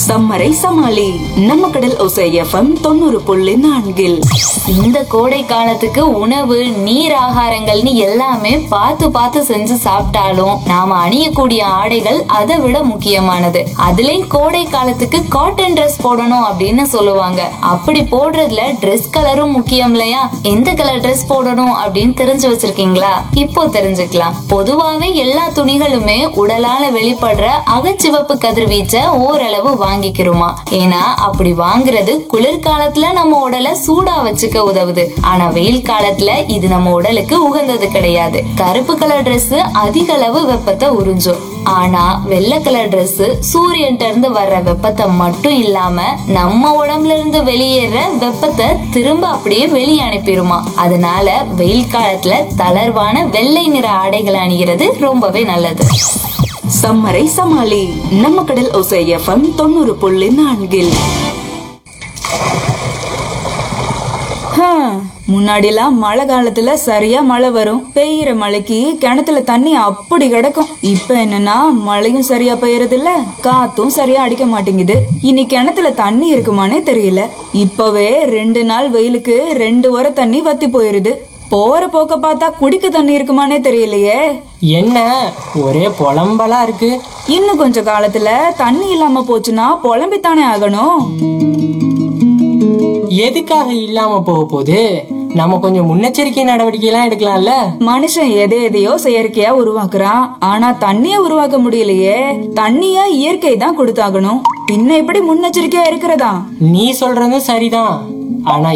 சம்மரை சமாளி நம்ம கடல் ஒசை எஃப்எம் தொண்ணூறு புள்ளி நான்கில் இந்த கோடை காலத்துக்கு உணவு நீர் ஆகாரங்கள்னு எல்லாமே பார்த்து பார்த்து செஞ்சு சாப்பிட்டாலும் நாம அணியக்கூடிய ஆடைகள் அதை விட முக்கியமானது அதுலயும் கோடை காலத்துக்கு காட்டன் ட்ரெஸ் போடணும் அப்படின்னு சொல்லுவாங்க அப்படி போடுறதுல ட்ரெஸ் கலரும் முக்கியம் இல்லையா எந்த கலர் ட்ரெஸ் போடணும் அப்படின்னு தெரிஞ்சு வச்சிருக்கீங்களா இப்போ தெரிஞ்சுக்கலாம் பொதுவாவே எல்லா துணிகளுமே உடலால வெளிப்படுற அகச்சிவப்பு கதிர்வீச்சை ஓரளவு வாங்கிக்கிறோமா ஏன்னா அப்படி வாங்குறது குளிர்காலத்துல நம்ம உடலை சூடா வச்சுக்க உதவுது ஆனா வெயில் காலத்துல இது நம்ம உடலுக்கு உகந்தது கிடையாது கருப்பு கலர் Dress அதிக அளவு வெப்பத்தை உறிஞ்சும் ஆனா வெள்ளை கலர் Dress சூரியன்ட்ட இருந்து வர்ற வெப்பத்தை மட்டும் இல்லாம நம்ம உடம்புல இருந்து வெளியேற வெப்பத்தை திரும்ப அப்படியே வெளியே அனுப்பிடுமா அதனால வெயில் காலத்துல தளர்வான வெள்ளை நிற ஆடைகள் அணிகிறது ரொம்பவே நல்லது சம்மரை சமாளி நம்ம கடல் ஒசை எஃப்எம் தொண்ணூறு புள்ளி நான்கில் முன்னாடிலாம் மழை காலத்துல சரியா மழை வரும் பெய்யுற மழைக்கு கிணத்துல தண்ணி அப்படி கிடக்கும் இப்ப என்னன்னா மழையும் சரியா பெய்யறது இல்ல காத்தும் சரியா அடிக்க மாட்டேங்குது இனி கிணத்துல தண்ணி இருக்குமானே தெரியல இப்பவே ரெண்டு நாள் வெயிலுக்கு ரெண்டு வர தண்ணி வத்தி போயிருது போற போக்க பார்த்தா குடிக்க தண்ணி இருக்குமானே தெரியலையே என்ன ஒரே புலம்பலா இருக்கு இன்னும் கொஞ்ச காலத்துல தண்ணி இல்லாம போச்சுன்னா புலம்பித்தானே ஆகணும் எதுக்காக இல்லாம போக போகுது நம்ம கொஞ்சம் முன்னெச்சரிக்கை நடவடிக்கை எல்லாம் எடுக்கலாம்ல மனுஷன் எதை எதையோ செயற்கையா உருவாக்குறான் ஆனா தண்ணிய உருவாக்க முடியலையே தண்ணிய இயற்கை தான் கொடுத்தாகணும் பின்ன எப்படி முன்னெச்சரிக்கையா இருக்கிறதா நீ சொல்றதும் சரிதான் ஆனா